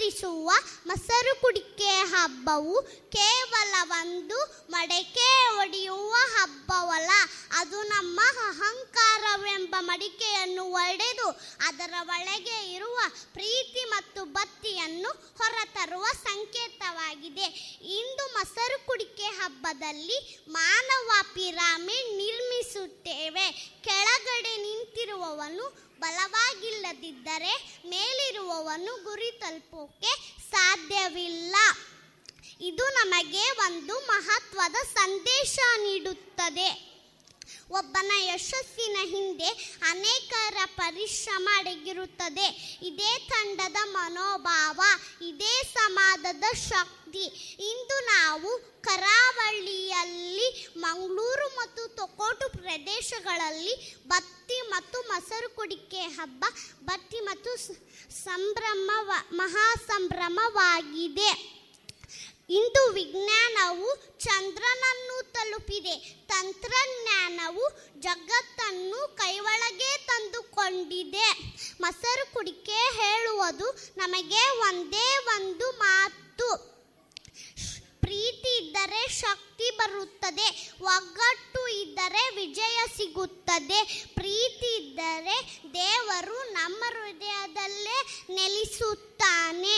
ಆಚರಿಸುವ ಮೊಸರು ಕುಡಿಕೆ ಹಬ್ಬವು ಕೇವಲ ಒಂದು ಮಡಕೆ ಒಡೆಯುವ ಹಬ್ಬವಲ್ಲ ಅದು ನಮ್ಮ ಅಹಂಕಾರವೆಂಬ ಮಡಿಕೆಯನ್ನು ಒಡೆದು ಅದರ ಒಳಗೆ ಇರುವ ಪ್ರೀತಿ ಮತ್ತು ಭಕ್ತಿಯನ್ನು ಹೊರತರುವ ಸಂಕೇತವಾಗಿದೆ ಇಂದು ಮೊಸರು ಕುಡಿಕೆ ಹಬ್ಬದಲ್ಲಿ ಮಾನವ ಪಿರಾಮಿಡ್ ನಿರ್ಮಿಸುತ್ತೇವೆ ಕೆಳಗಡೆ ನಿಂತಿರುವವನು ಬಲವಾಗಿಲ್ಲದಿದ್ದರೆ ಮೇಲಿರುವವನು ಗುರಿ ತಲುಪೋಕೆ ಸಾಧ್ಯವಿಲ್ಲ ಇದು ನಮಗೆ ಒಂದು ಮಹತ್ವದ ಸಂದೇಶ ನೀಡುತ್ತದೆ ಒಬ್ಬನ ಯಶಸ್ಸಿನ ಹಿಂದೆ ಅನೇಕರ ಪರಿಶ್ರಮ ಅಡಗಿರುತ್ತದೆ ಇದೇ ತಂಡದ ಮನೋಭಾವ ಇದೇ ಸಮಾಜದ ಶಕ್ತಿ ಇಂದು ನಾವು ಕರಾವಳಿಯಲ್ಲಿ ಮಂಗಳೂರು ಮತ್ತು ತೊಕೋಟು ಪ್ರದೇಶಗಳಲ್ಲಿ ಬತ್ತಿ ಮತ್ತು ಮೊಸರು ಕುಡಿಕೆ ಹಬ್ಬ ಬತ್ತಿ ಮತ್ತು ಸ- ಸಂಭ್ರಮ ಮಹಾ ಸಂಭ್ರಮವಾಗಿದೆ ಇಂದು ವಿಜ್ಞಾನವು ಚಂದ್ರನನ್ನು ತಲುಪಿದೆ ತಂತ್ರಜ್ಞಾನವು ಜಗತ್ತನ್ನು ಕೈಯೊಳಗೆ ತಂದುಕೊಂಡಿದೆ ಮೊಸರು ಕುಡಿಕೆ ಹೇಳುವುದು ನಮಗೆ ಒಂದೇ ಒಂದು ಮಾತು ಶ್- ಪ್ರೀತಿ ಇದ್ದರೆ ಶಕ್ತಿ ಬರುತ್ತದೆ ಒಗ್ಗಟ್ಟು ಇದ್ದರೆ ವಿಜಯ ಸಿಗುತ್ತದೆ ಪ್ರೀತಿ ಇದ್ದರೆ ದೇವರು ನಮ್ಮ ಹೃದಯದಲ್ಲೇ ನೆಲೆಸುತ್ತಾನೆ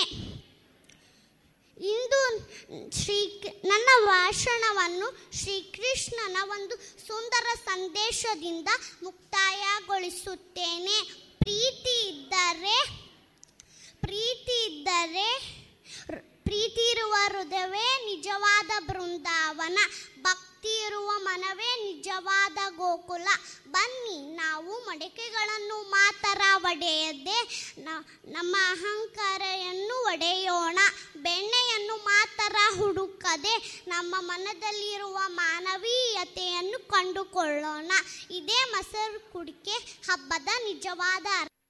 ಇಂದು ಶ್ರೀ ನನ್ನ ಭಾಷಣವನ್ನು ಶ್ರೀಕೃಷ್ಣನ ಒಂದು ಸುಂದರ ಸಂದೇಶದಿಂದ ಮುಕ್ತಾಯಗೊಳಿಸುತ್ತೇನೆ ಪ್ರೀತಿ ಇದ್ದರೆ ಪ್ರೀತಿ ಇದ್ದರೆ ರ್- ಪ್ರೀತಿ ಇರುವ ಹೃದಯವೇ ನಿಜವಾದ ಬೃಂದಾವನ ಭಕ್ತಿ ಇರುವ ಮನವೇ ನಿಜವಾದ ಗೋಕುಲ ಬನ್ನಿ ನಾವು ಮಡಿಕೆಗಳನ್ನು ಮಾತರ ಒಡೆಯದೆ ನ- ನಮ್ಮ ಅಹಂಕಾರವನ್ನು ಒಡೆಯೋಣ ಬೆಣ್ಣೆಯನ್ನು ಮಾತ್ರ ಹುಡುಕದೆ ನಮ್ಮ ಮನದಲ್ಲಿರುವ ಮಾನವೀಯತೆಯನ್ನು ಕಂಡುಕೊಳ್ಳೋಣ ಇದೇ ಮೊಸರು ಕುಡಿಕೆ ಹಬ್ಬದ ನಿಜವಾದ ಅರ್ಥ